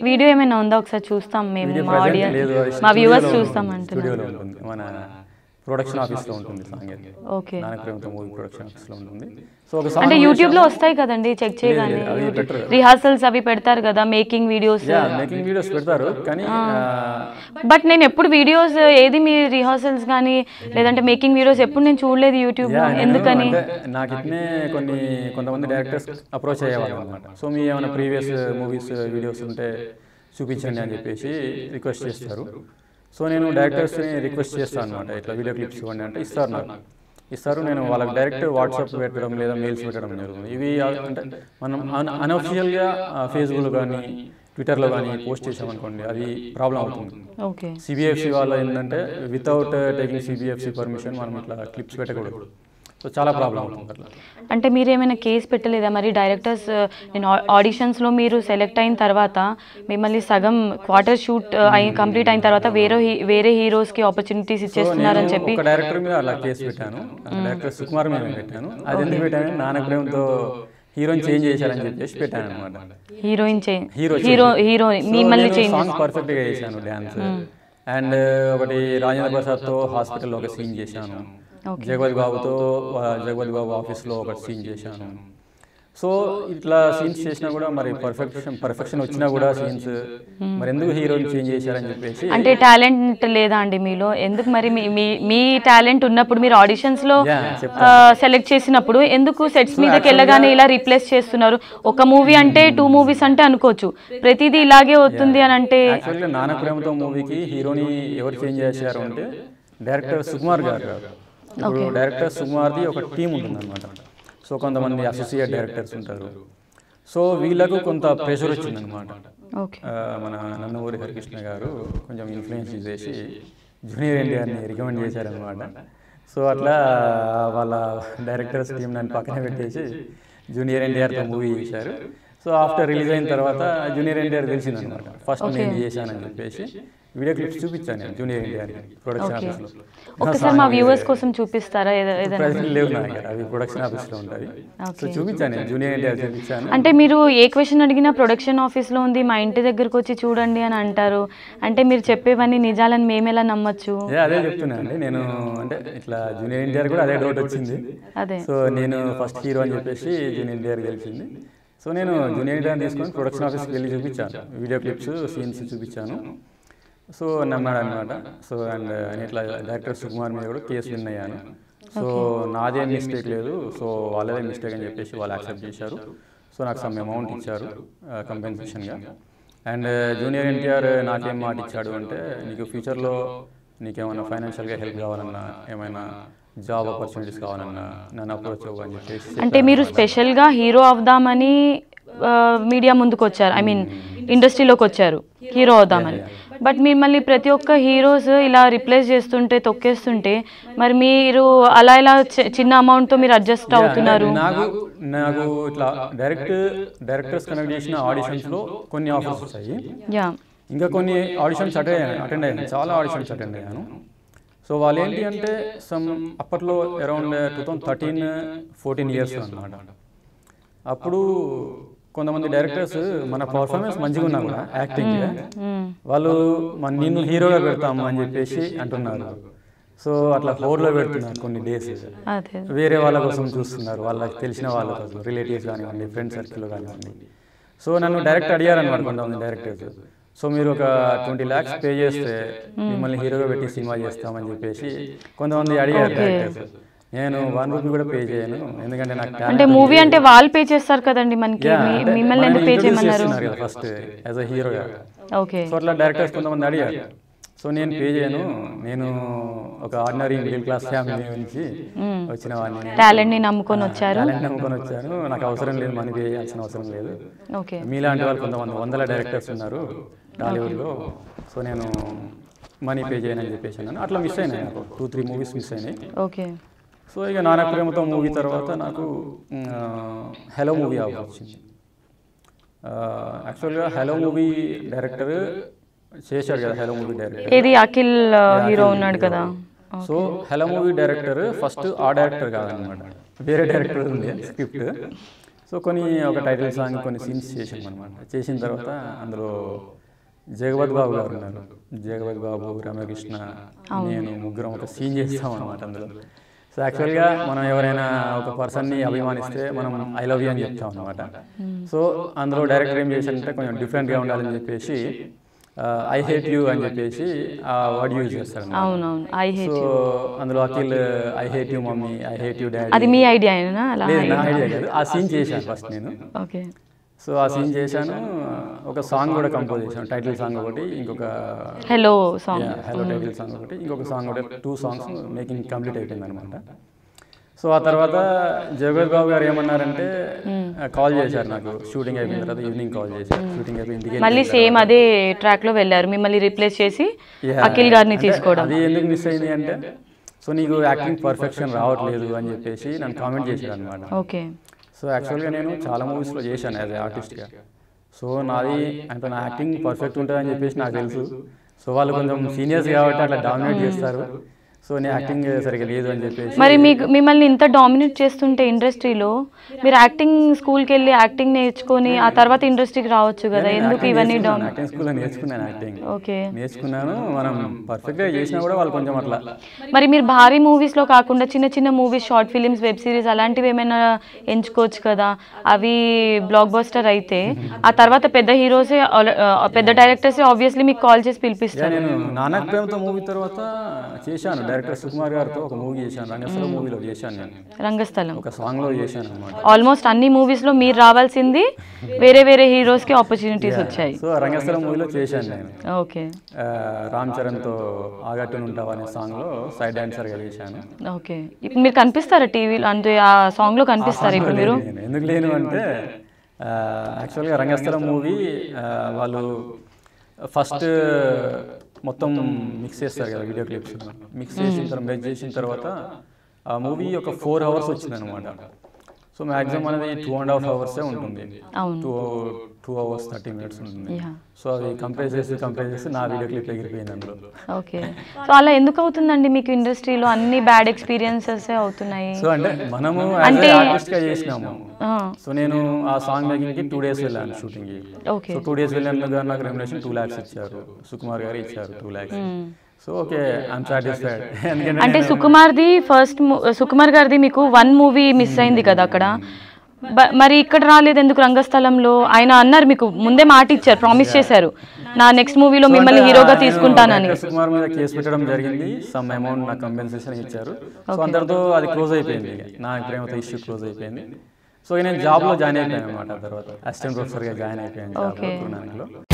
Video ఏమైనా ఉందా ఒకసారి చూస్తాం మేము వీడియో మా present ఆడియన్స్ లేదు, అది మా వ్యూవర్స్ స్టూడియోలో చూస్తాం ఉంటుంది. అంటున్నారు స్టూడియోలో ఉంటుంది మన ప్రొడక్షన్ ఆఫీస్లో ఉంటుంది సాంగ్ అది. ఓకే నానక్రేమతో మూవీ ప్రొడక్షన్ ఆఫీస్లో ఉంటుంది సో ఒక అంటే సాంగ్ యూట్యూబ్ లో వస్తాయి కదండి చెక్ చేయగానే లేదు, అవి పెట్టరు. రిహార్సల్స్ అవి పెడతారు కదా making videos yeah making videos పెడతారు కానీ ఆ, బట్ నేను ఎప్పుడు వీడియోస్ ఏది మీ రిహార్సల్స్ కానీ లేదంటే మేకింగ్ వీడియోస్ ఎప్పుడు నేను చూడలేదు యూట్యూబ్ లో యా, నేను ఎందుకని అంటే నాకు ఇట్నే కొన్ని కొంతమంది డైరెక్టర్స్ అప్రోచ్ అయ్యేవాళ్ళు అనమాట సో మీ ఏమైనా ప్రీవియస్ మూవీస్ వీడియోస్ ఉంటే చూపించండి అని చెప్పేసి రిక్వెస్ట్ చేస్తారు సో నేను డైరెక్టర్స్ని రిక్వెస్ట్ చేస్తాను అనమాట ఇట్లా వీడియో క్లిప్స్ ఇవ్వండి అంటే ఇస్తారు నాకు ఇస్తారు నేను వాళ్ళకి డైరెక్ట్ వాట్సాప్ పెట్టడం లేదా మెయిల్స్ పెట్టడం జరుగుతుంది ఇవి అంటే మనం అన్ అనఫిషియల్గా ఫేస్బుక్లో కానీ ట్విట్టర్లో కానీ పోస్ట్ చేసామనుకోండి అది ప్రాబ్లం అవుతుంది ఓకే సిబిఎఫ్సి వాళ్ళు ఏంటంటే వితౌట్ టేకింగ్ సిబిఎఫ్సి పర్మిషన్ మనం ఇట్లా క్లిప్స్ పెట్టకూడదు సో చాలా ప్రాబ్లం అవుతుంది అట్లా అంటే మీరు ఏమైనా కేసు పెట్టలేదా మరి డైరెక్టర్స్ నేను ఆడిషన్స్లో మీరు సెలెక్ట్ అయిన తర్వాత మిమ్మల్ని సగం క్వార్టర్ షూట్ అయి కంప్లీట్ అయిన తర్వాత వేరే హీ- వేరే హీరోస్కి ఆపర్చునిటీస్ ఇచ్చేస్తున్నారని చెప్పి ఒక డైరెక్టర్ మీద అలా కేసు పెట్టాను డైరెక్టర్ సుకుమార్ మీద పెట్టాను అది ఎందుకు పెట్టాను నాన్న ప్రేమతో హీరోని చేంజ్ చేశారని చెప్పేసి పెట్టాను అనమాట హీరోయిన్ చే హీరో హీరో హీరో మిమ్మల్ని చేంజ్ సాంగ్ పర్ఫెక్ట్ గా చేశాను డాన్స్ అండ్ ఒకటి రాజేంద్ర ప్రసాద్ తో హాస్పిటల్లో ఒక సీన్ చేశాను జగపతి బాబుతో ఆ, జగపతి బాబు ఆఫీస్ లో ఒక సీన్ చేశాను సో ఇట్లా సీన్స్ చేసినా కూడా మరి పర్ఫెక్షన్ పర్ఫెక్షన్ వచ్చినా కూడా సీన్స్ మరి ఎందుకు హీరోని చేంజ్ చేశారని చెప్పేసి అంటే టాలెంట్ లేదా అండి మీలో ఎందుకు మరి మీ మీ మీ టాలెంట్ ఉన్నప్పుడు మీరు ఆడిషన్స్ లో Yeah, సెలెక్ట్ చేసినప్పుడు ఎందుకు సెట్స్ మీదకి వెళ్ళగానే ఇలా రీప్లేస్ చేస్తున్నారు ఒక మూవీ అంటే టూ మూవీస్ అంటే అనుకోవచ్చు ప్రతిదీ ఇలాగే అవుతుంది అని అంటే యాక్చువల్గా నాన్న ప్రేమతో మూవీకి హీరోని ఎవరు చేంజ్ చేశారు అంటే డైరెక్టర్ సుకుమార్ గారు కాదు. ఇప్పుడు డైరెక్టర్ సుకుమార్ది ఒక టీం ఉంటుంది అనమాట సో కొంతమంది అసోసియేట్ డైరెక్టర్స్ ఉంటారు సో వీళ్ళకు కొంత ప్రెషర్ వచ్చిందనమాట ఓకే ఆ, మన నందమూరి హరికృష్ణ గారు కొంచెం ఇన్ఫ్లుయెన్స్ చేసి జూనియర్ ఎన్టీఆర్ని రికమెండ్ చేశారనమాట సో అట్లా వాళ్ళ డైరెక్టర్స్ టీం నన్ను పక్కన పెట్టేసి జూనియర్ ఎన్టీఆర్తో మూవీ చేశారు సో ఆఫ్టర్ రిలీజ్ అయిన తర్వాత జూనియర్ ఎన్టీఆర్ తెలిసిందనమాట ఫస్ట్ నేను చేశానని చెప్పేసి వీడియో క్లిప్స్ చూపించాను నేను జూనియర్ ఎన్టీఆర్ ప్రొడక్షన్ ఆఫీస్లో ఒక్కసారి మా వ్యూవర్స్ కోసం చూపిస్తారా ఏద- ఏదైనా ప్రజెంట్ లేవు నా దగ్గర అవి ప్రొడక్షన్ ఆఫీస్లో ఉంటాయి సో చూపించాను నేను జూనియర్ ఎన్టీఆర్ చూపించాను అంటే మీరు ఏ క్వశ్చన్ అడిగినా ప్రొడక్షన్ ఆఫీస్లో ఉంది మా ఇంటి దగ్గరకు వచ్చి చూడండి అని అంటారు అంటే మీరు చెప్పేవన్నీ నిజాలని మేము ఎలా నమ్మచ్చు ఏ అదే చెప్తున్నా అండి నేను అంటే ఇట్లా జూనియర్ ఎన్టీఆర్ కూడా అదే డౌట్ వచ్చింది అదే సో నేను ఫస్ట్ హీరో అని చెప్పేసి జూనియర్ ఎన్టీఆర్ గెలిచింది సో నేను జూనియర్ ఎన్టీఆర్ తీసుకొని ప్రొడక్షన్ ఆఫీస్కి వెళ్ళి చూపించాను వీడియో క్లిప్స్ సీన్స్ చూపించాను సో నమ్మాడు అనమాట సో అండ్ నేను ఇట్లా డైరెక్టర్ సుకుమార్ మీద కూడా కేసు విన్ అయ్యాను సో నాదేం మిస్టేక్ లేదు సో వాళ్ళదే మిస్టేక్ అని చెప్పేసి వాళ్ళు యాక్సెప్ట్ చేశారు సో నాకు సమ్ అమౌంట్ ఇచ్చారు కంపెన్సేషన్గా అండ్ జూనియర్ ఎన్టీఆర్ నాకేం మాట ఇచ్చాడు అంటే నీకు ఫ్యూచర్లో నీకేమైనా ఫైనాన్షియల్గా హెల్ప్ కావాలన్నా ఏమైనా జాబ్ ఆపర్చునిటీస్ కావాలన్నా నన్ను అప్రోచ్ అవ్వు అని చెప్పేసి అంటే మీరు స్పెషల్గా హీరో అవుదామని మీడియా ముందుకు వచ్చారు ఐ మీన్ ఇండస్ట్రీలోకి వచ్చారు హీరో అవుదామని బట్ మిమ్మల్ని ప్రతి ఒక్క హీరోస్ ఇలా రిప్లేస్ చేస్తుంటే తొక్కేస్తుంటే మరి మీరు అలా ఇలా చి- చిన్న అమౌంట్తో మీరు అడ్జస్ట్ అవుతున్నారు నాకు నాకు ఇట్లా డైరెక్ట్ డైరెక్టర్స్ కనెక్ట్ చేసిన ఆడిషన్స్లో కొన్ని ఆఫర్స్ వచ్చాయి యా ఇంకా కొన్ని ఆడిషన్స్ అటెండ్ అటెండ్ అయ్యాను చాలా ఆడిషన్స్ అటెండ్ అయ్యాను సో వాళ్ళు ఏంటి అంటే సమ్ అప్పట్లో around two thousand thirteen fourteen years అనమాట అప్పుడు కొంతమంది డైరెక్టర్స్ మన పర్ఫార్మెన్స్ మంచిగా ఉన్నా కూడా యాక్టింగ్ వాళ్ళు మన నిన్ను హీరోగా పెడతాము అని చెప్పేసి అంటున్నారు సో అట్లా హోర్లో పెడుతున్నారు కొన్ని డేస్ అదే వేరే వాళ్ళ కోసం చూస్తున్నారు వాళ్ళకి తెలిసిన వాళ్ళ కోసం రిలేటివ్స్ కానివ్వండి ఫ్రెండ్ సర్కిల్ కానివ్వండి సో నన్ను డైరెక్ట్ అడిగారు అనమాట కొంతమంది డైరెక్టర్స్ సో మీరు ఒక ట్వంటీ ల్యాక్స్ పే చేస్తే మిమ్మల్ని హీరోగా పెట్టి సినిమా చేస్తామని చెప్పేసి కొంతమంది అడిగారు డైరెక్టర్స్ నేను వన్ రూపీ కూడా పే చేయను ఎందుకంటే నాకు అంటే talent ఉంది. మూవీ అంటే వాళ్ళు పే చేస్తారు కదండి మనకి Yeah, మీ- అంటే మిమ్మల్ని మనల్ని ఎందుకు పే introduce చేయమన్నారు చేస్తున్నారు కదా ఫస్ట్ యాజ్ అ హీరోగా ఓకే సో అట్లా డైరెక్టర్స్ కొంతమంది అడిగారు సో నేను పే చేయను నేను ఒక ఆర్డినరీ మిడిల్ క్లాస్ ఫ్యామిలీ నుంచి వచ్చిన వాడిని నేను. టాలెంట్ ని నమ్ముకొని వచ్చారు టాలెంట్ నమ్ముకొని వచ్చాను నాకు అవసరం లేదు మనీ పే చేయాల్సిన అవసరం లేదు ఓకే మీలాంటి వాళ్ళు కొంతమంది వందల డైరెక్టర్స్ ఉన్నారు టాలీవుడ్లో సో నేను మనీ పే చేయనని చెప్పేసి అన్నాను అట్లా మిస్ అయినాయి నాకు టూ త్రీ మూవీస్ మిస్ అయినాయి ఓకే సో ఇక నాన్న ప్రేమతో మూవీ తర్వాత నాకు హలో మూవీ ఆఫర్ వచ్చింది యాక్చువల్గా హలో మూవీ డైరెక్టర్ చేశాడు కదా హలో మూవీ డైరెక్టర్ ఏది అఖిల్ హీరో ఉన్నాడు కదా so hello movie director first ఆ డైరెక్టర్ కాదనమాట వేరే డైరెక్టర్ ఉంది స్క్రిప్ట్ సో కొన్ని ఒక టైటిల్ సాంగ్ కొన్ని సీన్స్ చేసాం అనమాట చేసిన తర్వాత అందులో జగపతి బాబు గారు ఉన్నారు జగపతి బాబు రమకృష్ణ నేను ముగ్గురం ఒక సీన్ చేస్తాం అనమాట అందులో సో యాక్చువల్గా మనం ఎవరైనా ఒక పర్సన్ని అభిమానిస్తే మనం ఐ లవ్ యూ అని చెప్తాం అనమాట సో అందులో డైరెక్టర్ ఏం చేశారంటే కొంచెం డిఫరెంట్గా ఉండాలని చెప్పేసి ఐ హేట్ యూ అని చెప్పేసి ఆ వర్డ్ యూజ్ చేస్తారు అవునవును ఐ హేట్ సో అందులో Akhil I hate you mummy I hate you daddy అది మీ ఐడియా అయినా అలా లేదు నా ఐడియా కాదు ఆ సీన్ చేశాను ఫస్ట్ నేను ఓకే సో ఆ సీన్ చేశాను ఒక సాంగ్ కూడా కంపోజ్ చేశాను టైటిల్ సాంగ్ ఒకటి ఇంకొక hello song hello title song ఒకటి ఇంకొక సాంగ్ ఒకటి టూ సాంగ్స్ మేకింగ్ కంప్లీట్ అయిపోయింది అనమాట సో ఆ తర్వాత జగత్ బాబు గారు ఏమన్నారంటే కాల్ చేశారు నాకు షూటింగ్ అయిపోయిన తర్వాత ఈవినింగ్ కాల్ చేశారు షూటింగ్ అయిపోయి ఇంటికి మళ్ళీ సేమ్ అదే ట్రాక్ లో వెళ్ళారు మిమ్మల్ని రీప్లేస్ చేసి Yeah. అఖిల్ గారిని అంటే తీసుకోవడం అది ఎందుకు మిస్ అయింది అంటే సో నీకు యాక్టింగ్ పర్ఫెక్షన్ రావట్లేదు అని చెప్పేసి నన్ను కామెంట్ చేశాడు అనమాట ఓకే సో యాక్చువల్గా నేను చాలా మూవీస్లో చేశాను యాజ్ ఏ ఆర్టిస్ట్గా సో నాది అంటే నా యాక్టింగ్ పర్ఫెక్ట్ ఉంటుందని చెప్పేసి నాకు తెలుసు సో వాళ్ళు కొంచెం సీనియర్స్ కాబట్టి అట్లా డామినేట్ చేస్తారు సో నీ యాక్టింగ్ సరిగ్గా లేదు అని చెప్పేసి మరి మీకు మిమ్మల్ని ఇంత డామినేట్ చేస్తుంటే ఇండస్ట్రీలో మీరు యాక్టింగ్ స్కూల్కి వెళ్ళి యాక్టింగ్ నేర్చుకొని ఆ తర్వాత ఇండస్ట్రీకి రావచ్చు కదా ఎందుకు ఇవన్నీ డామ్ యాక్టింగ్ స్కూల్లో నేర్చుకున్నాను యాక్టింగ్ ఓకే నేర్చుకున్నాను మనం పర్ఫెక్ట్గా చేసినా కూడా వాళ్ళు కొంచెం అట్లా మరి మీరు భారీ మూవీస్లో కాకుండా చిన్న చిన్న movies short films web series అలాంటివి ఏమైనా ఎంచుకోవచ్చు కదా అవి బ్లాక్ బస్టర్ అయితే ఆ తర్వాత పెద్ద హీరోసే పెద్ద డైరెక్టర్సే ఆబ్వియస్లీ మీకు కాల్ చేసి యా, పిలిపిస్తారు నేను నానక్ ప్రేమతో మూవీ తర్వాత చేశాను డైరెక్టర్ సుకుమార్ గారితో ఒక మూవీ చేశాను రంగస్థల మూవీలో చేశాను నేను రంగస్థలం ఒక సాంగ్లో చేశాను అనమాట ఆల్మోస్ట్ అన్ని మూవీస్లో మీరు రావాల్సింది వేరే వేరే హీరోస్కి ఆపర్చునిటీస్ వచ్చాయి సో రంగస్థల మూవీలో చేశాను నేను ఓకే ఆ, రామ్ చరణ్తో ఆగట్టును ఉంటావా అనే సాంగ్లో సైడ్ డాన్సర్గా చేశాను ఓకే ఇప్పుడు మీరు కనిపిస్తారా టీవీలో అంటే ఆ సాంగ్లో కనిపిస్తారా ఇప్పుడు మీరు నేను ఎందుకు లేను అంటే ఆ, యాక్చువల్గా రంగస్థలం మూవీ ఆ, వాళ్ళు ఫస్ట్ మొత్తం మిక్స్ చేస్తారు కదా వీడియో క్లిప్స్ మిక్స్ చేసిన తర్వాత మెచ్ చేసిన తర్వాత ఆ మూవీ ఒక ఫోర్ అవర్స్ వచ్చింది అనమాట సో మ్యాక్సిమం అనేది టూ అండ్ హాఫ్ అవర్సే ఉంటుంది అవును two two hours thirty minutes ఉంటుంది యా సో అది కంపేర్ చేసి కంపేర్ చేసి నా వీడియో క్లిప్ ఎగిరిపోయింది అందులో ఓకే సో అలా ఎందుకు అవుతుందండి మీకు ఇండస్ట్రీలో అన్ని బ్యాడ్ ఎక్స్పీరియన్సెస్ అవుతున్నాయి సో అంటే మనము యాజ్ ఆర్టిస్ట్గా చేసినాము ఆ, సో నేను ఆ సాంగ్ మేకింగ్కి టూ డేస్ వెళ్ళాను షూటింగ్కి ఓకే సో టూ డేస్ వెళ్ళాను గారు నాకు రెమ్యునేషన్ టూ ల్యాక్స్ ఇచ్చారు సుకుమార్ గారు ఇచ్చారు two lakhs so okay I'm satisfied ఎందుకంటే అంటే సుకుమార్ది ఫస్ట్ సుకుమార్ గారిది మీకు వన్ మూవీ మిస్ అయింది కదా అక్కడ బ- మరి ఇక్కడ రాలేదు ఎందుకు రంగస్థలంలో ఆయన అన్నారు మీకు ముందే మాట ఇచ్చారు ప్రామిస్ చేశారు నా నెక్స్ట్ మూవీలో మిమ్మల్ని హీరోగా తీసుకుంటానని డైరెక్టర్ సుకుమార్ మీద కేసు పెట్టడం జరిగింది సమ్ అమౌంట్ నాకు కంపెన్సేషన్ ఇచ్చారు సో అందరితో అది క్లోజ్ అయిపోయింది నా ప్రేమతో ఇష్యూ క్లోజ్ అయిపోయింది సో నేను జాబ్లో జాయిన్ అయిపోయాను అనమాట తర్వాత అసిస్టెంట్ ప్రొఫెసర్గా జాయిన్ అయిపోయాను జాబ్లో గురునానక్లో